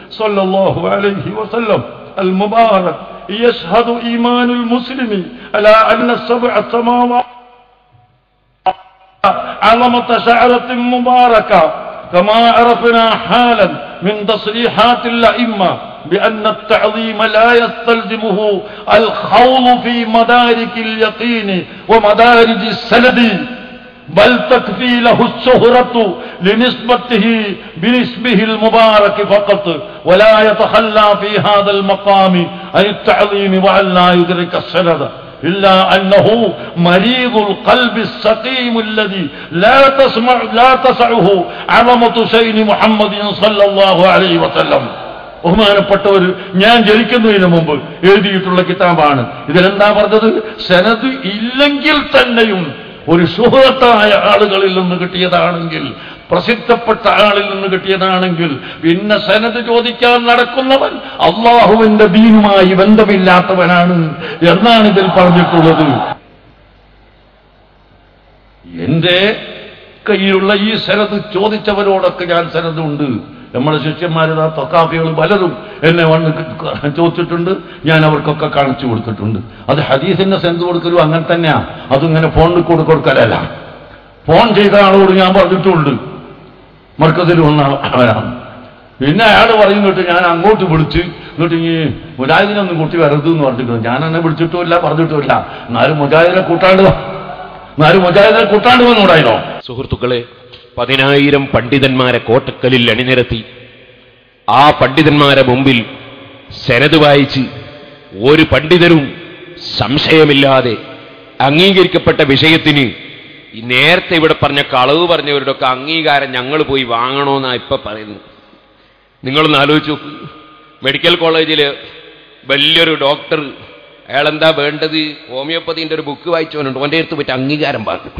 صلى الله عليه وسلم المبارك يشهد إيمان المسلم على أن السبع السماوات عظمة شعرة مباركة كما عرفنا حالا من تصريحات الأئمة بأن التعظيم لا يستلزمه الخوض في مدارك اليقين ومدارج السند بل تكفي له الشهرة لنسبته بنسبه المبارك فقط ولا يتخلى في هذا المقام عن التعظيم وأن لا يدرك السند إلا أنه مريض القلب السقيم الذي لا تسمع لا تسعه عظمة شيء محمد صلى الله عليه وسلم ബഹുമാനപ്പെട്ടവർ ഞാൻ ജനിക്കുന്നതിന് മുമ്പ് എഴുതിയിട്ടുള്ള കിതാബാണ് ഇതിലെന്താ പറഞ്ഞത് സനത് ഇല്ലെങ്കിൽ തന്നെയും ഒരു സുഹൃത്തായ ആളുകളിൽ നിന്ന് കിട്ടിയതാണെങ്കിൽ പ്രസിദ്ധപ്പെട്ട ആളിൽ നിന്ന് കിട്ടിയതാണെങ്കിൽ പിന്നെ സനത് ചോദിക്കാൻ നടക്കുന്നവൻ അള്ളാഹുവിന്റെ ദീനുമായി ബന്ധമില്ലാത്തവനാണ് എന്നാണ് ഇതിൽ പറഞ്ഞിട്ടുള്ളത് എന്റെ കയ്യിലുള്ള ഈ സനത് ചോദിച്ചവരോടൊക്കെ ഞാൻ സനതുണ്ട് നമ്മുടെ ശിഷ്യന്മാരിതാ തൊക്കാഫികൾ പലരും എന്നെ വന്ന് ചോദിച്ചിട്ടുണ്ട് ഞാൻ അവർക്കൊക്കെ കാണിച്ചു കൊടുത്തിട്ടുണ്ട് അത് ഹദീസിന്റെ സെൻസ് കൊടുക്കലും അങ്ങനെ തന്നെയാ അതിങ്ങനെ ഫോണിൽ കൂടെ കൊടുക്കലല്ല ഫോൺ ചെയ്ത ആളോട് ഞാൻ പറഞ്ഞിട്ടുണ്ട് മർക്കത്തിൽ വന്ന അവനാണ് പിന്നെ അയാൾ പറയുന്നിട്ട് ഞാൻ അങ്ങോട്ട് വിളിച്ച് എന്നിട്ട് ഈ മുജാഹിദിനൊന്നും കൂട്ടി വരരുത് എന്ന് പറഞ്ഞിട്ടുണ്ട് ഞാൻ എന്നെ വിളിച്ചിട്ടുമില്ല പറഞ്ഞിട്ടുമില്ല എന്നാലും മുജാഹിദിനെ കൂട്ടാണ്ട് വാ. എന്നാലും മുജാഹിദിനെ കൂട്ടാണ്ട് വന്നൂടായിരുന്നോ സുഹൃത്തുക്കളെ പതിനായിരം പണ്ഡിതന്മാരെ കോട്ടക്കലിൽ അണിനിരത്തി ആ പണ്ഡിതന്മാരെ മുമ്പിൽ സെനത് വായിച്ച് ഒരു പണ്ഡിതരും സംശയമില്ലാതെ അംഗീകരിക്കപ്പെട്ട വിഷയത്തിന് ഈ നേരത്തെ ഇവിടെ പറഞ്ഞ കളവ് പറഞ്ഞവരുടെയൊക്കെ അംഗീകാരം ഞങ്ങൾ പോയി വാങ്ങണമെന്നാ ഇപ്പൊ പറയുന്നത് നിങ്ങളൊന്ന് ആലോചിച്ച് നോക്ക് മെഡിക്കൽ കോളേജിൽ വലിയൊരു ഡോക്ടർ അയാളെന്താ വേണ്ടത് ഹോമിയോപ്പതിന്റെ ഒരു ബുക്ക് വായിച്ചവനുണ്ട് ഓൻ്റെ അടുത്ത് പറ്റി അംഗീകാരം പറഞ്ഞു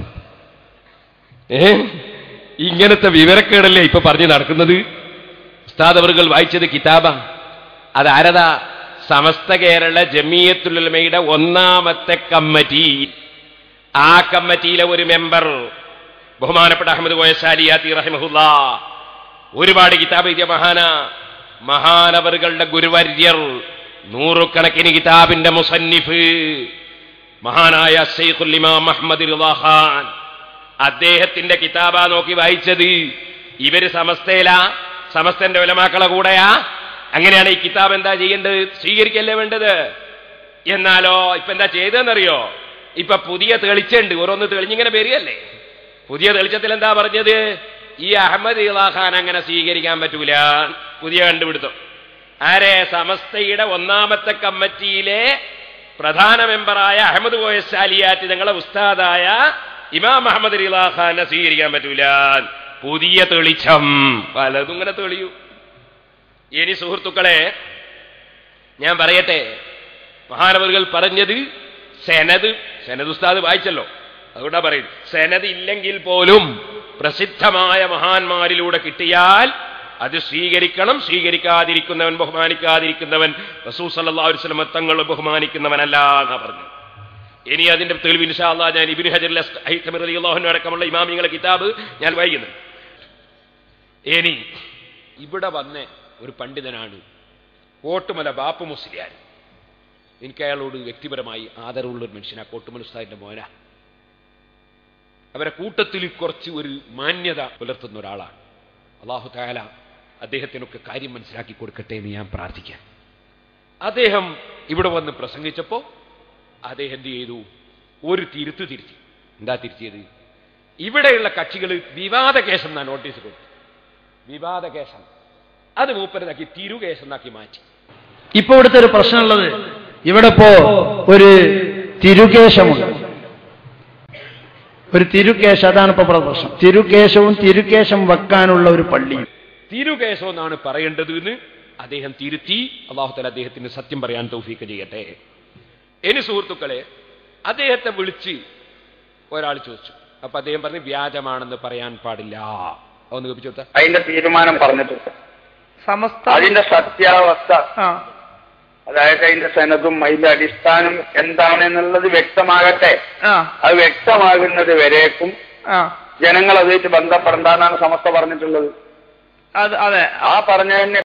ഏ ഇങ്ങനത്തെ വിവരക്കേടല്ലേ ഇപ്പൊ പറഞ്ഞു നടക്കുന്നത് ഉസ്താദ് അവർകൾ വായിച്ചത് കിതാബ അത് ആരതാ സമസ്ത കേരള ജമിയത്തുലമയുടെ ഒന്നാമത്തെ കമ്മിറ്റി ആ കമ്മിറ്റിയിലെ ഒരു മെമ്പർ ബഹുമാനപ്പെട്ട അഹമ്മദ് കോയശാലിയാത്തി റഹിമഹുല്ല ഒരുപാട് കിതാബ് എഴുതിയ മഹാന മഹാനവറുകളുടെ ഗുരുവര്യർ നൂറുകണക്കിന് കിതാബിന്റെ മുസന്നിഫ് മഹാനായ ഷെയ്ഖുൽ ഇമാം അഹമ്മദ് റിളാ ഖാൻ അദ്ദേഹത്തിന്റെ കിതാബാ നോക്കി വായിച്ചത് ഇവര് സമസ്തയിലാ സമസ്തന്റെ ഉലമാക്കളെ കൂടെയാ അങ്ങനെയാണ് ഈ കിതാബ് എന്താ ചെയ്യേണ്ടത് സ്വീകരിക്കല്ലേ വേണ്ടത് എന്നാലോ ഇപ്പൊ എന്താ ചെയ്തതെന്നറിയോ ഇപ്പൊ പുതിയ തെളിച്ചുണ്ട് ഓരോന്ന് തെളിഞ്ഞിങ്ങനെ വരികയല്ലേ പുതിയ തെളിച്ചത്തിൽ എന്താ പറഞ്ഞത് ഈ അഹമ്മദ് ഇളാഖാൻ അങ്ങനെ സ്വീകരിക്കാൻ പറ്റൂല പുതിയ കണ്ടുപിടുത്തം ആരെ സമസ്തയുടെ ഒന്നാമത്തെ കമ്മിറ്റിയിലെ പ്രധാന മെമ്പറായ അഹമ്മദ് കോയസ് അലിയാറ്റ് ഞങ്ങളെ ഉസ്താദായ ഇമാം അഹമ്മദ് ഇളാഖാനെ സ്വീകരിക്കാൻ പറ്റൂല പുതിയ തെളിച്ചം പലതും ഇങ്ങനെ തെളിയൂ ഇനി സുഹൃത്തുക്കളെ ഞാൻ പറയട്ടെ മഹാനവറുകൾ പറഞ്ഞത് സെനത് സെനത് ഉസ്താദ് വായിച്ചല്ലോ അതുകൊണ്ടാ പറയുന്നത് സെനത് ഇല്ലെങ്കിൽ പോലും പ്രസിദ്ധമായ മഹാന്മാരിലൂടെ കിട്ടിയാൽ അത് സ്വീകരിക്കണം സ്വീകരിക്കാതിരിക്കുന്നവൻ ബഹുമാനിക്കാതിരിക്കുന്നവൻ റസൂൽ സല്ലല്ലാഹു അലൈഹി വസല്ലം തങ്ങൾ ബഹുമാനിക്കുന്നവനല്ല എന്നാ പറഞ്ഞു ഇനി അതിന്റെ തെളിവ് ഇൻഷാ അല്ലാഹ് ഞാൻ ഇബ്നു ഹജർ ഹൈതമി റളിയല്ലാഹു അൻഹു അടക്കമുള്ള ഇമാമിങ്ങളെ കിതാബ് ഞാൻ വായിക്കുന്നുണ്ട് ഇനി ഇവിടെ വന്ന ഒരു പണ്ഡിതനാണ് കോട്ടുമല ബാപ്പു മുസ്ലിയാർ എനിക്ക് അയാളോട് വ്യക്തിപരമായി ആദരവുള്ള ഒരു മനുഷ്യനാ കോട്ടുമല ഉസ്താദിന്റെ മോന അവരെ കൂട്ടത്തിൽ കുറച്ച് ഒരു മാന്യത പുലർത്തുന്ന ഒരാളാണ് അള്ളാഹു താല അദ്ദേഹത്തിനൊക്കെ കാര്യം മനസ്സിലാക്കി കൊടുക്കട്ടെ എന്ന് ഞാൻ പ്രാർത്ഥിക്കാം അദ്ദേഹം ഇവിടെ വന്ന് പ്രസംഗിച്ചപ്പോൾ അദ്ദേഹം എന്ത് ചെയ്തു ഒരു തിരുത്തു തിരുത്തി എന്താ തിരുത്തിയത് ഇവിടെയുള്ള കക്ഷികൾ വിവാദ കേസം എന്നാ നോട്ടീസ് കൊടുത്തു വിവാദ കേസം അത് മൂപ്പരതാക്കി തിരുകേസെന്നാക്കി മാറ്റി ഇപ്പൊ ഇവിടുത്തെ ഒരു പ്രശ്നമുള്ളത് ഇവിടെ ഇപ്പോ ഒരു തിരുകേശമുണ്ട് ഒരു തിരുകേശ അതാണ് ഇപ്പൊ ഇവിടെ പ്രശ്നം തിരുകേശവും തിരുകേശം വെക്കാനുള്ള ഒരു പള്ളിയും തിരുകേശം എന്നാണ് പറയേണ്ടത് എന്ന് അദ്ദേഹം തിരുത്തി അള്ളാഹുത്തല അദ്ദേഹത്തിന് സത്യം പറയാൻ തൗഫീക്ക് ചെയ്യട്ടെ ഇനി സുഹൃത്തുക്കളെ അദ്ദേഹത്തെ വിളിച്ച് ഒരാൾ ചോദിച്ചു അപ്പൊ അദ്ദേഹം പറഞ്ഞു വ്യാജമാണെന്ന് പറയാൻ പാടില്ല ഒന്ന് കേൾപ്പിച്ചു കൊടുത്ത അതിന്റെ തീരുമാനം പറഞ്ഞിട്ടുണ്ട് സമസ്ത അതിന്റെ സത്യാവസ്ഥ ആ അതായത് അതിന്റെ സനതും അതിന്റെ അടിസ്ഥാനം എന്താണെന്നുള്ളത് വ്യക്തമാകട്ടെ ആ അത് വ്യക്തമാകുന്നത് വരേക്കും ആ ജനങ്ങൾ അതുമായിട്ട് ബന്ധപ്പെടണ്ടെന്നാണ് സമസ്ത പറഞ്ഞിട്ടുള്ളത് അത് അതെ ആ പറഞ്ഞതിന്